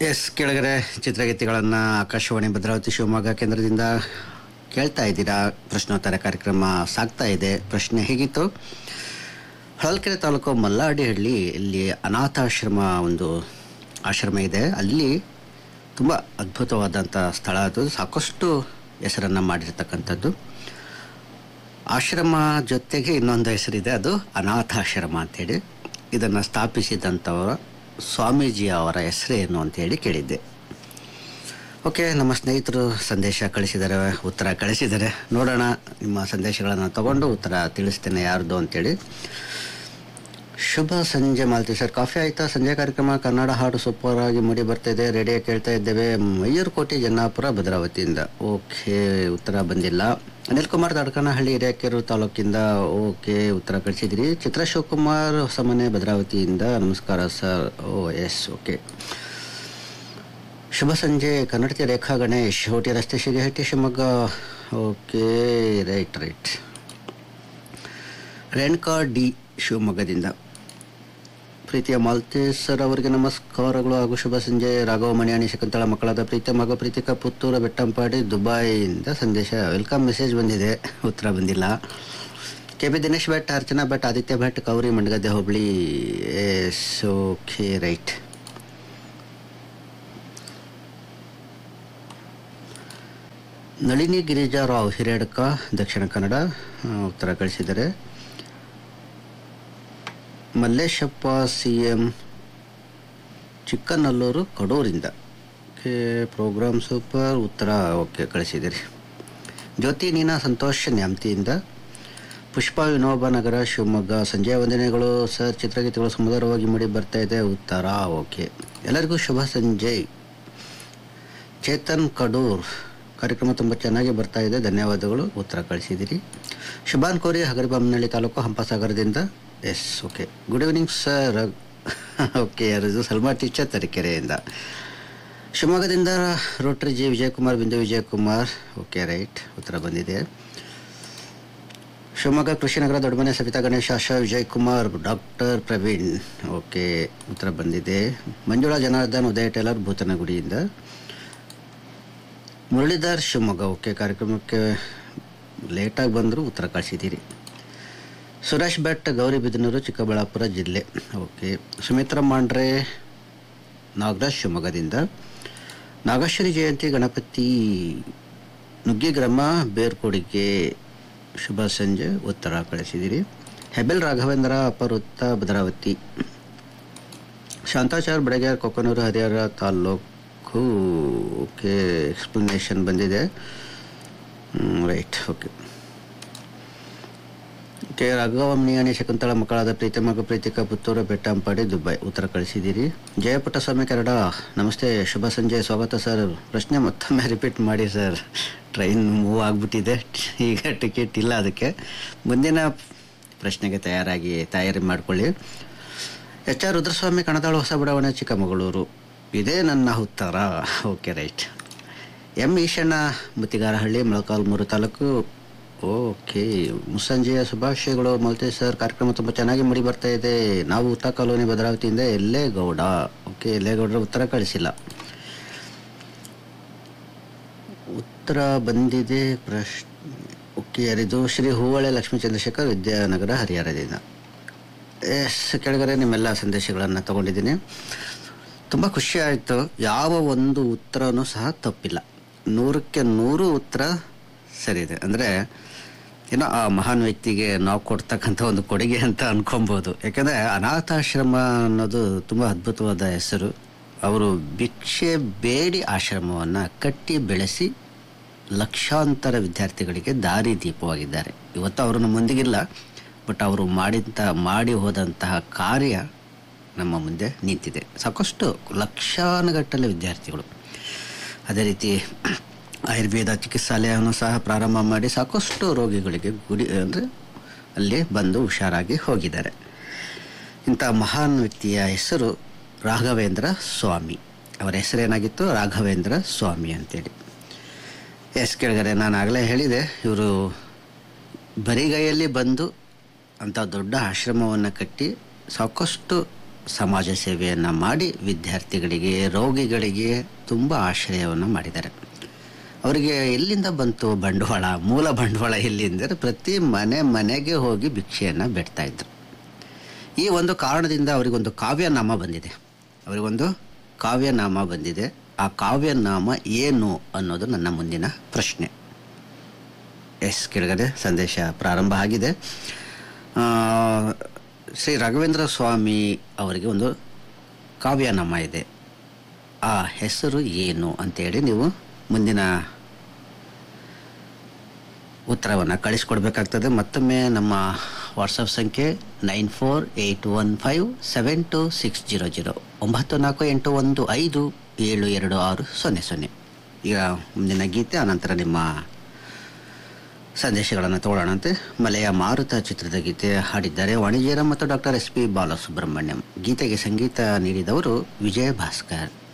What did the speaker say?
S ಕೆಳಗಡೆ ಚಿತ್ರಗೀತೆಗಳನ್ನು ಆಕಾಶವಾಣಿ ಭದ್ರಾವತಿ ಶಿವಮೊಗ್ಗ ಕೇಂದ್ರದಿಂದ ಕೇಳ್ತಾ ಇದ್ದೀರಾ ಪ್ರಶ್ನೋತ್ತರ ಕಾರ್ಯಕ್ರಮ ಸಾಗ್ತಾ ಇದೆ ಪ್ರಶ್ನೆ ಹೇಗಿತ್ತು ಹೊಳಲ್ಕೆರೆ ತಾಲೂಕು ಮಲ್ಲಾಡಿಹಳ್ಳಿ ಇಲ್ಲಿ ಅನಾಥಾಶ್ರಮ ಒಂದು ಆಶ್ರಮ ಇದೆ ಅಲ್ಲಿ ತುಂಬ ಅದ್ಭುತವಾದಂಥ ಸ್ಥಳ ಅದು ಸಾಕಷ್ಟು ಹೆಸರನ್ನು ಮಾಡಿರ್ತಕ್ಕಂಥದ್ದು ಆಶ್ರಮ ಜೊತೆಗೆ ಇನ್ನೊಂದು ಹೆಸರಿದೆ ಅದು ಅನಾಥಾಶ್ರಮ ಅಂತೇಳಿ ಇದನ್ನು ಸ್ಥಾಪಿಸಿದಂಥವರ ಸ್ವಾಮೀಜಿ ಅವರ ಹೆಸರೇನು ಅಂತೇಳಿ ಕೇಳಿದ್ದೆ ಓಕೆ ನಮ್ಮ ಸ್ನೇಹಿತರು ಸಂದೇಶ ಕಳಿಸಿದ್ದಾರೆ ಉತ್ತರ ಕಳಿಸಿದ್ದಾರೆ ನೋಡೋಣ ನಿಮ್ಮ ಸಂದೇಶಗಳನ್ನು ತಗೊಂಡು ಉತ್ತರ ತಿಳಿಸ್ತೇನೆ ಯಾರ್ದು ಅಂತೇಳಿ ಶುಭ ಸಂಜೆ ಮಾಲ್ತಿ ಸರ್ ಕಾಫಿ ಆಯ್ತಾ ಸಂಜೆ ಕಾರ್ಯಕ್ರಮ ಕನ್ನಡ ಹಾಡು ಸೂಪರ್ ಆಗಿ ಮೂಡಿ ಬರ್ತಾ ಇದೆ ರೇಡಿಯೋ ಕೇಳ್ತಾ ಇದ್ದೇವೆ ಮಯ್ಯೂರ್ಕೋಟೆ ಜನ್ನಾಪುರ ಭದ್ರಾವತಿಯಿಂದ ಓಕೆ ಉತ್ತರ ಬಂದಿಲ್ಲ ಅನಿಲ್ ಕುಮಾರ್ ದಡ್ಕನಹಳ್ಳಿ ಹಿರೇಕೆರೂರು ತಾಲೂಕಿಂದ ಓಕೆ ಉತ್ತರ ಕಳಿಸಿದಿರಿ ಚಿತ್ರ ಶಿವಕುಮಾರ್ ಹೊಸಮನೆ ಭದ್ರಾವತಿಯಿಂದ ನಮಸ್ಕಾರ ಸರ್ ಓ ಎಸ್ ಓಕೆ ಶುಭ ಸಂಜೆ ಕನ್ನಡತಿ ರೇಖಾ ಗಣೇಶ್ ಹೋಟಿ ರಸ್ತೆ Shirahatti Shivamogga okay right right Renuka D ಶಿವಮೊಗ್ಗದಿಂದ ಪ್ರೀತಿಯ ಮಾಲ್ತೇಶ್ ಸರ್ ಅವರಿಗೆ ನಮಸ್ಕಾರಗಳು ಹಾಗೂ ಶುಭ ಸಂಜೆ ರಾಘವ ಮಣಿಯಾಣಿ ಶಕುಂತಳ ಮಕ್ಕಳಾದ ಪ್ರೀತಿಯ ಮಗ ಪ್ರೀತಿಕ ಪುತ್ತೂರ ಬೆಟ್ಟಂಪಾಡಿ ದುಬೈಯಿಂದ ಸಂದೇಶ ವೆಲ್ಕಮ್ ಮೆಸೇಜ್ ಬಂದಿದೆ ಉತ್ತರ ಬಂದಿಲ್ಲ ಕೆ ಪಿ ದಿನೇಶ್ ಭಟ್ ಅರ್ಚನಾ ಭಟ್ ಆದಿತ್ಯ ಭಟ್ ಕೌರಿ ಮಂಡಗದ್ದೆ ಹೋಬಳಿ yes okay right Nalini Girijarao Hiredka Dakshina Kannada ಆ, ಉತ್ತರ ಕಳಿಸಿದ್ದಾರೆ ಮಲ್ಲೇಶಪ್ಪ ಸಿ ಎಂ ಚಿಕ್ಕನಲ್ಲೂರು ಕಡೂರಿಂದ ಓಕೆ ಪ್ರೋಗ್ರಾಮ್ ಸೂಪರ್ ಉತ್ತರ ಓಕೆ ಕಳಿಸಿದ್ದೀರಿ ಜ್ಯೋತಿ ನೀನಾ ಸಂತೋಷ್ ನ್ಯಾಮ್ತಿಯಿಂದ ಪುಷ್ಪ ವಿನೋಬ ನಗರ ಶಿವಮೊಗ್ಗ ಸಂಜೆಯ ವಂದನೆಗಳು ಸರ್ ಚಿತ್ರಗೀತೆಗಳು ಸುಮಧುರವಾಗಿ ಮೂಡಿ ಬರ್ತಾ ಇದೆ ಉತ್ತರ ಓಕೆ ಎಲ್ಲರಿಗೂ ಶುಭ ಸಂಜೆ ಚೇತನ್ ಕಡೂರ್ ಕಾರ್ಯಕ್ರಮ ತುಂಬ ಚೆನ್ನಾಗಿ ಬರ್ತಾ ಇದೆ ಧನ್ಯವಾದಗಳು ಉತ್ತರ ಕಳಿಸಿದ್ದೀರಿ ಶುಭಾನ್ ಕೋರಿ ಹಗರಿಬೊಮ್ಮನಹಳ್ಳಿ ತಾಲೂಕು ಹಂಪಸಾಗರದಿಂದ yes okay good evening sir okay ಯಾರದು ಸಲ್ಮಾ ಟೀಚರ್ ತರೀಕೆರೆಯಿಂದ ಶಿವಮೊಗ್ಗದಿಂದ ರೋಟರಿ ಜಿ ವಿಜಯಕುಮಾರ್ ಬಿಂದು ವಿಜಯಕುಮಾರ್ ಓಕೆ ರೈಟ್ ಉತ್ತರ ಬಂದಿದೆ ಶಿವಮೊಗ್ಗ ಕೃಷಿನಗರ ದೊಡ್ಡಮನೆ ಸವಿತಾ ಗಣೇಶ ಆಶಾ ವಿಜಯ್ ಕುಮಾರ್ ಡಾಕ್ಟರ್ ಪ್ರವೀಣ್ ಓಕೆ ಉತ್ತರ ಬಂದಿದೆ ಮಂಜುಳಾ ಜನಾರ್ದನ್ ಉದಯ ಟೇಲರ್ ಭೂತನಗುಡಿಯಿಂದ ಮುರಳೀಧರ್ ಶಿವಮೊಗ್ಗ ಓಕೆ ಕಾರ್ಯಕ್ರಮಕ್ಕೆ ಲೇಟಾಗಿ ಬಂದರೂ ಉತ್ತರ ಕಳಿಸಿದ್ದೀರಿ ಸುರೇಶ್ ಭಟ್ ಗೌರಿಬಿದನೂರು ಚಿಕ್ಕಬಳ್ಳಾಪುರ ಜಿಲ್ಲೆ ಓಕೆ ಸುಮಿತ್ರಾ ಮಾಂಡ್ರೆ ನಾಗರಾಜ್ ಶಿವಮೊಗ್ಗದಿಂದ ನಾಗೇಶ್ವರಿ ಜಯಂತಿ ಗಣಪತಿ ನುಗ್ಗಿಗ್ರಾಮ ಬೇರ್ಕೊಡಿಗೆ ಶುಭ ಸಂಜೆ ಉತ್ತರ ಕಳಿಸಿದ್ದೀರಿ ಹೆಬೆಲ್ ರಾಘವೇಂದ್ರ ಅಪವೃತ್ತ ಭದ್ರಾವತಿ ಶಾಂತಾಚಾರ್ ಬೆಳಗ್ಯಾರ್ ಕೊಕ್ಕನೂರು ಹರಿಹರ ತಾಲ್ಲೂಕು ಓಕೆ ಎಕ್ಸ್ಪ್ಲನೇಷನ್ ಬಂದಿದೆ right okay K Raghavamaniyani Shakuntala ಮಕ್ಕಳಾದ ಪ್ರೀತಿ ಮಗ ಪ್ರೀತಿಕ ಪುತ್ತೂರು ಬೆಟ್ಟಂಪಾಡಿ ದುಬೈ ಉತ್ತರ ಕಳಿಸಿದ್ದೀರಿ ಜಯಪುಟ್ಟಸ್ವಾಮಿ ಕನ್ನಡ ನಮಸ್ತೆ ಶುಭ ಸಂಜೆ ಸ್ವಾಗತ ಸರ್ ಪ್ರಶ್ನೆ ಮತ್ತೊಮ್ಮೆ ರಿಪೀಟ್ ಮಾಡಿ ಸರ್ ಟ್ರೈನ್ ಮೂವ್ ಆಗಿಬಿಟ್ಟಿದೆ ಈಗ ಟಿಕೆಟ್ ಇಲ್ಲ ಅದಕ್ಕೆ ಮುಂದಿನ ಪ್ರಶ್ನೆಗೆ ತಯಾರಾಗಿ ತಯಾರಿ ಮಾಡಿಕೊಳ್ಳಿ ಎಚ್ ಆರ್ ರುದ್ರಸ್ವಾಮಿ ಕಣದಾಳು ಹೊಸ ಬಡಾವಣೆ ಚಿಕ್ಕಮಗಳೂರು ಇದೇ ನನ್ನ ಉತ್ತರ okay right M Eshanna Muttigarahalli Molakalmuru ತಾಲೂಕು ಓಕೆ ಮುಸ್ಸಂಜೆಯ ಶುಭಾಶಯಗಳು ಮಲ್ತೆ ಸರ್ ಕಾರ್ಯಕ್ರಮ ತುಂಬ ಚೆನ್ನಾಗಿ ಮೂಡಿ ಬರ್ತಾ ಇದೆ ನಾವು ಉತ್ತಾ ಕಾಲೋನಿ ಭದ್ರಾವತಿಯಿಂದ ಎಲ್ಲೇಗೌಡ ಓಕೆ ಎಲ್ಲೇಗೌಡರ ಉತ್ತರ ಕಳಿಸಿಲ್ಲ ಉತ್ತರ ಬಂದಿದೆ ಪ್ರಶ್ ಓಕೆ ಯಾರಿದು ಶ್ರೀ ಹೂವಳೆ ಲಕ್ಷ್ಮೀ ಚಂದ್ರಶೇಖರ್ ವಿದ್ಯಾನಗರ ಹರಿಹರದಿಂದ ಎಸ್ ಕೆಳಗಡೆ ನಿಮ್ಮೆಲ್ಲ ಸಂದೇಶಗಳನ್ನು ತಗೊಂಡಿದ್ದೀನಿ ತುಂಬ ಖುಷಿ ಆಯಿತು ಯಾವ ಒಂದು ಉತ್ತರನೂ ಸಹ ತಪ್ಪಿಲ್ಲ ನೂರಕ್ಕೆ ನೂರು ಉತ್ತರ ಸರಿ ಇದೆ ಅಂದರೆ ಏನೋ ಆ ಮಹಾನ್ ವ್ಯಕ್ತಿಗೆ ನಾವು ಕೊಡ್ತಕ್ಕಂಥ ಒಂದು ಕೊಡುಗೆ ಅಂತ ಅನ್ಕೊಬೋದು ಯಾಕಂದರೆ ಅನಾಥಾಶ್ರಮ ಅನ್ನೋದು ತುಂಬ ಅದ್ಭುತವಾದ ಹೆಸರು ಅವರು ಭಿಕ್ಷೆ ಬೇಡಿ ಆಶ್ರಮವನ್ನು ಕಟ್ಟಿ ಬೆಳೆಸಿ ಲಕ್ಷಾಂತರ ವಿದ್ಯಾರ್ಥಿಗಳಿಗೆ ದಾರಿ ದೀಪವಾಗಿದ್ದಾರೆ ಇವತ್ತು ಅವರು ನಮ್ಮೊಂದಿಗಿಲ್ಲ ಬಟ್ ಅವರು ಮಾಡಿದಂಥ ಮಾಡಿ ಹೋದಂತಹ ಕಾರ್ಯ ನಮ್ಮ ಮುಂದೆ ನಿಂತಿದೆ ಸಾಕಷ್ಟು ಲಕ್ಷಾನುಗಟ್ಟಲೆ ವಿದ್ಯಾರ್ಥಿಗಳು ಅದೇ ರೀತಿ ಆಯುರ್ವೇದ ಚಿಕಿತ್ಸಾಲಯವನ್ನು ಸಹ ಪ್ರಾರಂಭ ಮಾಡಿ ಸಾಕಷ್ಟು ರೋಗಿಗಳಿಗೆ ಗುಡಿ ಅಂದರೆ ಅಲ್ಲಿ ಬಂದು ಹುಷಾರಾಗಿ ಹೋಗಿದ್ದಾರೆ ಇಂಥ ಮಹಾನ್ ವ್ಯಕ್ತಿಯ ಹೆಸರು ರಾಘವೇಂದ್ರ ಸ್ವಾಮಿ ಅವರ ಹೆಸರೇನಾಗಿತ್ತು ರಾಘವೇಂದ್ರ ಸ್ವಾಮಿ ಅಂತೇಳಿ ಎಸ್ ಕೆಳಗಡೆ ನಾನು ಆಗಲೇ ಹೇಳಿದೆ ಇವರು ಬರಿಗೈಯಲ್ಲಿ ಬಂದು ಅಂಥ ದೊಡ್ಡ ಆಶ್ರಮವನ್ನು ಕಟ್ಟಿ ಸಾಕಷ್ಟು ಸಮಾಜ ಸೇವೆಯನ್ನು ಮಾಡಿ ವಿದ್ಯಾರ್ಥಿಗಳಿಗೆ ರೋಗಿಗಳಿಗೆ ತುಂಬ ಆಶ್ರಯವನ್ನು ಮಾಡಿದ್ದಾರೆ ಅವರಿಗೆ ಎಲ್ಲಿಂದ ಬಂತು ಬಂಡವಾಳ ಮೂಲ ಬಂಡವಾಳ ಎಲ್ಲಿಂದರೆ ಪ್ರತಿ ಮನೆ ಮನೆಗೆ ಹೋಗಿ ಭಿಕ್ಷೆಯನ್ನು ಬೇಡ್ತಾ ಇದ್ರು ಈ ಒಂದು ಕಾರಣದಿಂದ ಅವರಿಗೊಂದು ಕಾವ್ಯನಾಮ ಬಂದಿದೆ ಅವರಿಗೊಂದು ಕಾವ್ಯನಾಮ ಬಂದಿದೆ ಆ ಕಾವ್ಯನಾಮ ಏನು ಅನ್ನೋದು ನನ್ನ ಮುಂದಿನ ಪ್ರಶ್ನೆ ಎಸ್ ಕೆಳಗಡೆ ಸಂದೇಶ ಪ್ರಾರಂಭ ಆಗಿದೆ ಆ, ಶ್ರೀ ರಾಘವೇಂದ್ರ ಸ್ವಾಮಿ ಅವರಿಗೆ ಒಂದು ಕಾವ್ಯನಾಮ ಇದೆ ಆ ಹೆಸರು ಏನು ಅಂತೇಳಿ ನೀವು ಮುಂದಿನ ಉತ್ತರವನ್ನು ಕಳಿಸ್ಕೊಡ್ಬೇಕಾಗ್ತದೆ ಮತ್ತೊಮ್ಮೆ ನಮ್ಮ ವಾಟ್ಸಪ್ ಸಂಖ್ಯೆ nine four eight one five seven two six zero zero ಒಂಬತ್ತು ನಾಲ್ಕು ಎಂಟು ಒಂದು ಐದು ಏಳು ಎರಡು ಆರು ಸೊನ್ನೆ ಸೊನ್ನೆ ಈಗ ಮುಂದಿನ ಗೀತೆ ಆನಂತರ ನಿಮ್ಮ ಸಂದೇಶಗಳನ್ನು ತಗೊಳ್ಳೋಣಂತೆ ಮಲೆಯ ಮಾರುತ ಚಿತ್ರದ ಗೀತೆ ಹಾಡಿದ್ದಾರೆ ವಾಣಿಜ್ಯರ ಮತ್ತು ಡಾಕ್ಟರ್ ಎಸ್ ಪಿ ಬಾಲಸುಬ್ರಹ್ಮಣ್ಯಂ ಗೀತೆಗೆ ಸಂಗೀತ ನೀಡಿದವರು ವಿಜಯ ಭಾಸ್ಕರ್